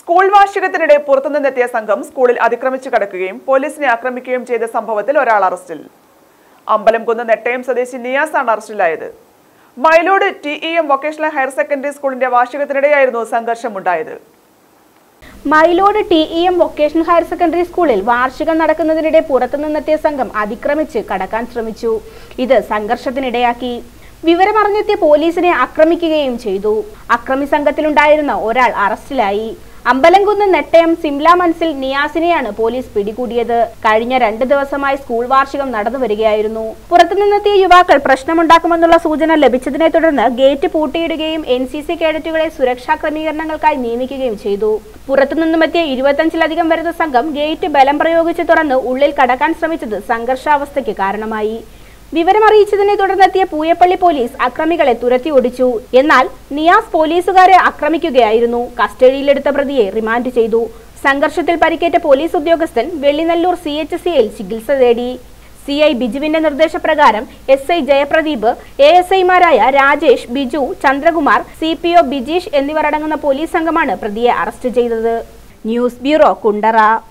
school വാർഷികത്തിനിടെ പുറത്തുനിന്നെത്തിയ സംഘം സ്കൂളിൽ അതിക്രമിച്ചു കടക്കുകയും പോലീസിനെ ആക്രമിക്കുകയും ചെയ്ത സംഭവത്തിൽ ഒരാൾ അറസ്റ്റിൽ അമ്പലംകുന്ന് നെട്ടയം സ്വദേശി നിയാസാണ് അറസ്റ്റിലായത് Mayilode T E M vocational higher secondary സ്കൂളിന്റെ വാർഷികത്തിനിടെയായിരുന്നു സംഘർഷമുണ്ടായത് Mayilode T E M vocational higher secondary സ്കൂളിൽ വാർഷികം നടക്കുന്നതിനിടെ പുറത്തുനിന്നെത്തിയ സംഘം അതിക്രമിച്ച് കടക്കാൻ ശ്രമിച്ചു ഇത് സംഘർഷത്തിനിടയാക്കി വിവരമറിഞ്ഞെത്തിയ പോലീസിനെ ആക്രമിക്കുകയും ചെയ്തു അക്രമി സംഘത്തിലുണ്ടായിരുന്ന ഒരാൾ അറസ്റ്റിലായി അമ്പലംകുന്ന് നെട്ടയം സിംല മനസ്സിൽ നിയാസിനെയാണ് പോലീസ് പിടികൂടിയത് കഴിഞ്ഞ രണ്ട് ദിവസമായി സ്കൂൾ വാർഷികം നടന്നു വരികയായിരുന്നു പുറത്തുനിന്നെത്തിയ യുവാക്കൾ പ്രശ്നമുണ്ടാക്കുമെന്നുള്ള സൂചന ലഭിച്ചതിനെ തുടർന്ന് ഗേറ്റ് പൂട്ടിയിടുകയും എൻ സി സി കേഡറ്റുകളെ സുരക്ഷാ ക്രമീകരണങ്ങൾക്കായി നിയമിക്കുകയും ചെയ്തു പുറത്തുനിന്നുമെത്തിയ ഇരുപത്തഞ്ചിലധികം വരുന്ന സംഘം ഗേറ്റ് ബലം പ്രയോഗിച്ച് തുറന്ന് ഉള്ളിൽ കടക്കാൻ ശ്രമിച്ചത് സംഘർഷാവസ്ഥയ്ക്ക് കാരണമായി വിവരമറിയിച്ചതിനെ തുടർന്നെത്തിയ പൂയപ്പള്ളി പോലീസ് അക്രമികളെ തുരത്തി ഓടിച്ചു എന്നാൽ നിയാസ് പോലീസുകാരെ ആക്രമിക്കുകയായിരുന്നു കസ്റ്റഡിയിലെടുത്ത പ്രതിയെ റിമാൻഡ് ചെയ്തു സംഘർഷത്തിൽ പരിക്കേറ്റ പോലീസ് ഉദ്യോഗസ്ഥൻ വെള്ളിനല്ലൂർ സി എച്ച് സിയിൽ ചികിത്സ തേടി സി ഐ ബിജുവിന്റെ നിർദ്ദേശപ്രകാരം S I Jayapradeep A S ഐമാരായ Rajesh Biju Chandrakumar C P O Bijeesh എന്നിവർ അടങ്ങുന്ന പോലീസ് സംഘമാണ് പ്രതിയെ അറസ്റ്റ് ചെയ്തത് ന്യൂസ് ബ്യൂറോ കുണ്ടറ